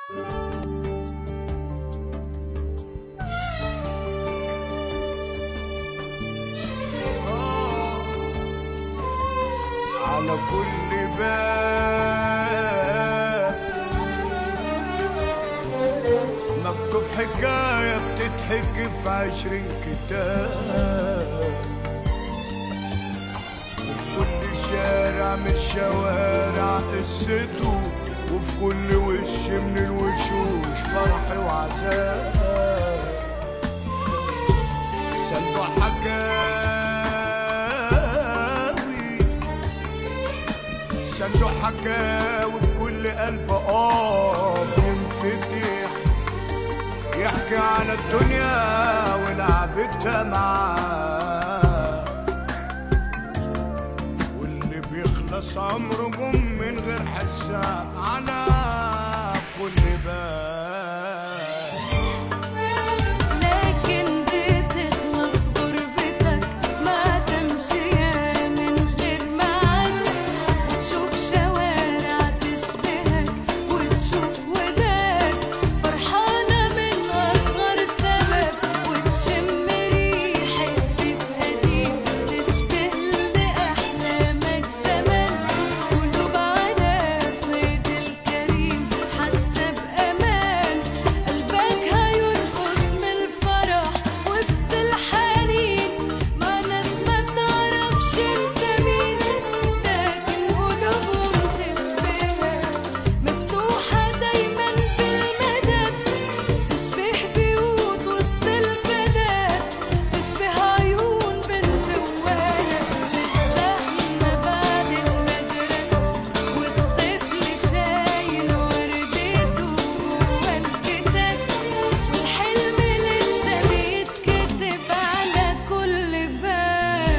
على كل باب مكتوب حكاية بتتحكي في عشرين كتاب وفي كل شارع من الشوارع قصته وفي كل وش من الوشوش فرح وعذاب صندوق حكاوي صندوق حكاوي في كل قلب اه بينفتح يحكي عن الدنيا ولعبتها معاه واللي بيخلص عمره جم من غير حساب على كل باب لكن بتخلص غربتك ما تمشي من غير ميعاد وتشوف شوارع تشبهك وتشوف ولاد فرحانة من أصغر سبب وتشم ريحة بيت قديم تشبه لأحلامك زمان قلوب على فيض الكريم حاسة بأمان قلبك هيرقص من الفرح وسط الحنين مع ناس ما تعرفش انت مين لكن قلوبهم تشبهك مفتوحة دايما بالمدد تشبه بيوت وسط البلد تشبه عيون بنت وولد نتلمى بعد المدرسة والطفل شايل وردته جوا الكتاب والحلم لسه بيتكتب على كل باب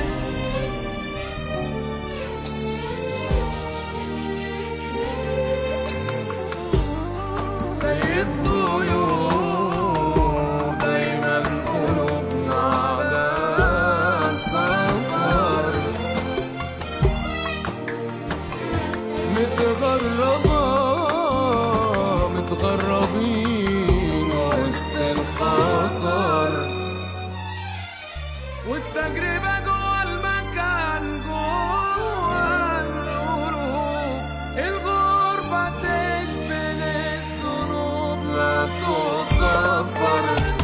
زي الطيور دايما قلوبنا على السفر متغربة متغربين وسط الخطر والتجربة جوه المكان جوه القلوب الغربة تشبه الذنوب لا تغفر